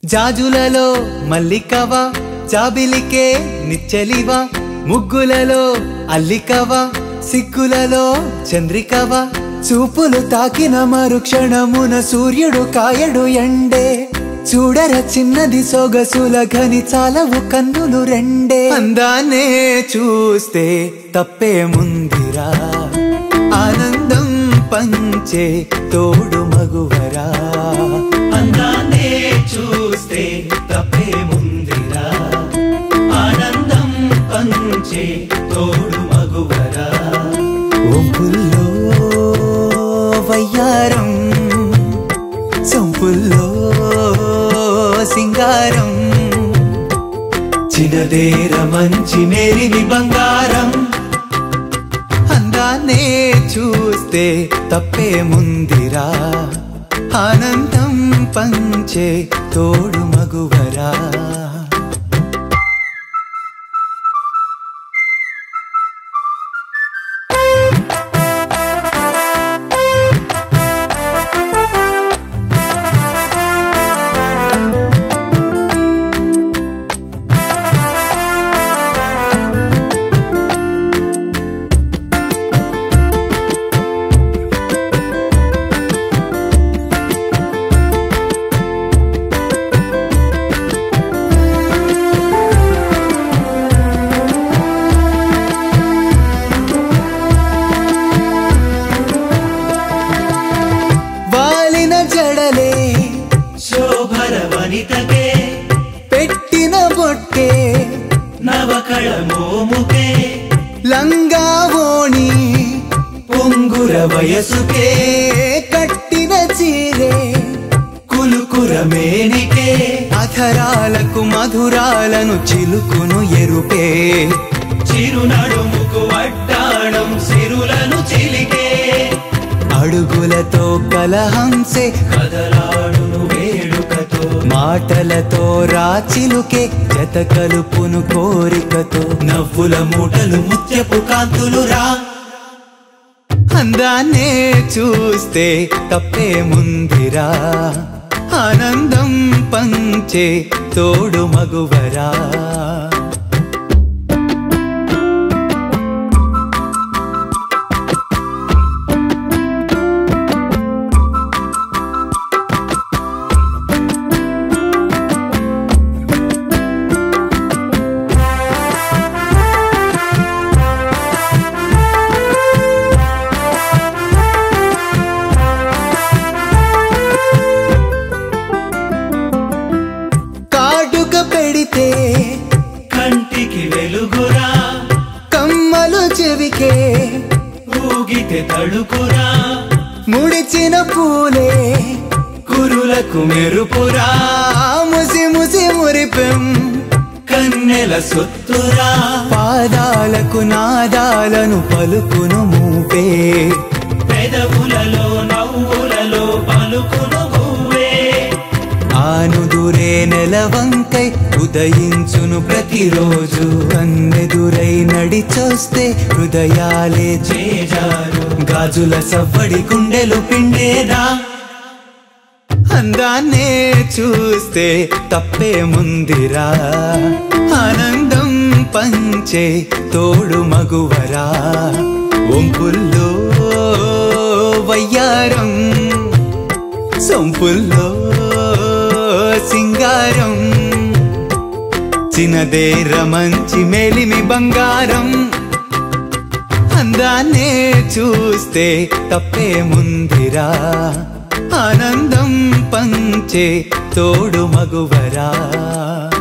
జాజులలో మల్లికవా జాబిలికే నిచ్చలివా ముగ్గులలో అల్లికవా సిగ్గులలో చంద్రికవా చూపులు తాకిన మరుక్షణమున సూర్యుడు కాయడు ఎండే చూడర చిన్నది సొగసుల ఘని చాలవు కన్నులు రెండే అందాన్నే చూస్తే తప్పే ముందిరా ఆనందం పంచే తోడు మగువరా అందాన్నే చూస్తే తప్పే ముందిరా ఆనందం పంచే తోడు మగువరా ఒంపుల్లో వయ్యారం సొంపుల్లో సింగారం చిన్నదేర మంచి మేలిని బంగారం అందాన్నే చూస్తే తప్పే ముందిరా ఆనందం పంచే తోడు మగువరా వాలిన జడలే శోభర వనితకే పెట్టిన బొట్టే నవకళ మోముకే లంగా ఓణి పొంగుర వయసుకే కట్టిన చీరే కులుకుర మేనికే అధరాలకు మధురాలను చిలుకును ఎరుపే చిరునడుముకు వడ్డాణం సిరులను చిలికే అడుగులతో కలహంసే కదలాడును వేడుకతో మాటలతో రాచిలుకే జత కలుపును కోరికతో నవ్వుల మూటలు ముత్యపు కాంతులు రా అందాన్నే చూస్తే తప్పే ముందిరా ఆనందం పంచే తోడు మగువరా కాటుక పెడితే కంటికి వెలుగురా కమ్మలు చెవికే ఊగితే తడుకురా ముడిచిన పూలే కురులకు మెరుపురా ఆ ముసి ముసి మురిపెం కన్నెల సొత్తురా పాదాలకు నాదాలను పలుకును మూపే పెదవులలో నవ్వులలో పలుకును నువ్వే ఆనుదురే నెలవంకై ఉదయించును ప్రతిరోజు కన్నెదురై నడిచొస్తే హృదయాలే చేజారు గాజుల సవ్వడి గుండెలు పిండేదా అందాన్నే చూస్తే తప్పే ముందిరా ఆనందం పంచే తోడు మగువరా ఒంపుల్లో వయ్యారం సొంపుల్లో సింగారం చిన్నదేర మంచి మేలిమి బంగారం అందాన్నే చూస్తే తప్పే ముందిరా ఆనందం పంచే తోడు మగువరా